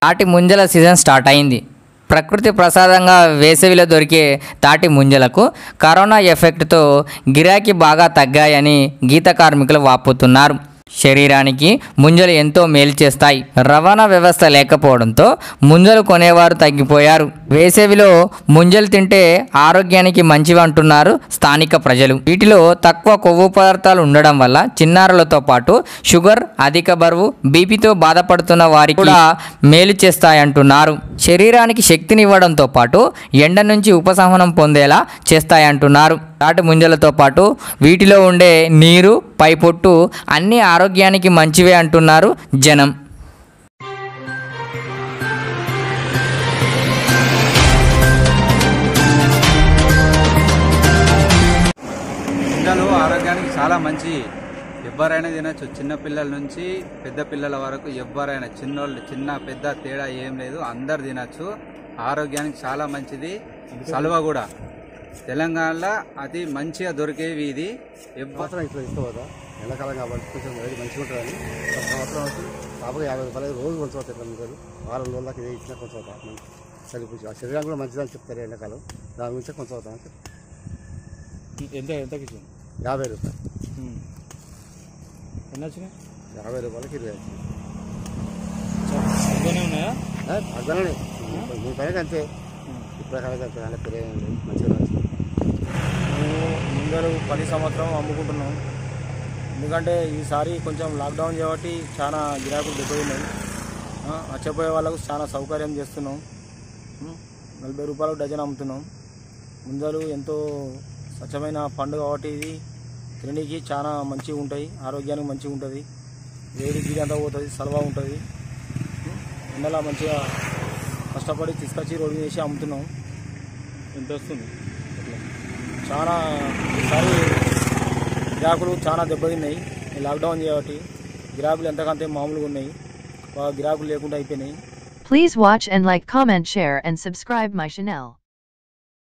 తాటి ముంజల season start అయింది ప్రకృతి ప్రసాదంగా వేసవిలో దొరికే తాటి ముంజలకు కరోనా ఎఫెక్ట్తో గిరాకీ బాగా తగ్గాయని గీత కార్మికులు వాపోతున్నారు శరీరానికి ముంజలు ఎంతో మేలు చేస్తాయి రవాణా వ్యవస్థ లేకపోవడంతో ముంజలు కొనేవారు తగ్గిపోయారు వేసవిలో ముంజలు తింటే ఆరోగ్యానికి మంచివి అంటున్నారు స్థానిక ప్రజలు వీటిలో తక్కువ కొవ్వు పదార్థాలు ఉండడం వల్ల చిన్నారులతో పాటు షుగర్ అధిక బరువు బీపీతో బాధపడుతున్న వారికి కూడా మేలు చేస్తాయంటున్నారు శరీరానికి శక్తిని ఇవ్వడంతో పాటు ఎండ నుంచి ఉపశమనం పొందేలా చేస్తాయంటున్నారు తాటి ముంజలతో పాటు వీటిలో ఉండే నీరు పైపొట్టు అన్ని ఆరోగ్యానికి మంచివే అంటున్నారు జనం గింజలు ఆరోగ్యానికి చాలా మంచి ఎవరైనా తినచ్చు చిన్న పిల్లల నుంచి పెద్ద పిల్లల వరకు ఎవరైనా చిన్నోళ్ళు చిన్న పెద్ద తేడా ఏం లేదు అందరు తినచ్చు ఆరోగ్యానికి చాలా మంచిది సలువ కూడా తెలంగాణలో అతి మంచిగా దొరికేవి ఇది ఎవ్వ- సంవత్సరం ఇట్లా ఇస్తావు కదా ఎండాకాలం కాబట్టి కొంచెం రేటు మంచిగా ఉంటుందని ఒక సంవత్సరం వచ్చి పాపకి యాభై రూపాయలు రోజు కొంచెం అవుతాయి ఇట్లా ఉంటుంది వారం రోజుల దాకా ఇదే ఇచ్చినా కొంచెం అవుతా మంచి చలిపూచి ఆ శరీరం కూడా మంచిదని చెప్తారు ఎండాకాలం దాని గురించి కొంచెం అవుతాం అంటే ఎంత ఎంతకి ఇచ్చింది యాభై రూపాయలు ఎన్ని వచ్చినాయి యాభై రూపాయలకి ఇరవై వచ్చింది. తక్కువనే ఉన్నాయా ఆ, తగ్గనే మీ పైన అంతే ఇప్పుడు కాలేదు అంతే అలా పెరిగాయండి మంచిగా వచ్చింది మేము ముందరు పది సంవత్సరం అమ్ముకుంటున్నాం ఎందుకంటే ఈసారి కొంచెం లాక్డౌన్ కాబట్టి చాలా గిరాకులు దెబ్బతిన్నాయి ఆ, వచ్చపోయే వాళ్ళకు చాలా సౌకర్యం చేస్తున్నాం ఉం, నలభై రూపాయలు డజన్ అమ్ముతున్నాం ముందరు ఎంతో స్వచ్ఛమైన పండు కాబట్టి ఇది తినడానికి చాలా మంచిగా ఉంటాయి ఆరోగ్యానికి మంచిగా ఉంటుంది వేడి గీడి అంతా పోతుంది సలవా ఉంటుంది ఉం, ఎండలా మంచిగా కష్టపడి తీసుకొచ్చి రోడ్డు వేసి అమ్ముతున్నాం ఎంత వస్తుంది అట్లా చాలా ఈసారి గిరాకులు చాలా దెబ్బతిన్నాయి ఈ లాక్డౌన్ చేయబట్టి గిరాకులు ఎంతకంటే మామూలుగా ఉన్నాయి బాగా గిరాకులు లేకుండా అయిపోయినాయి Please watch and like, comment, share, and subscribe my channel.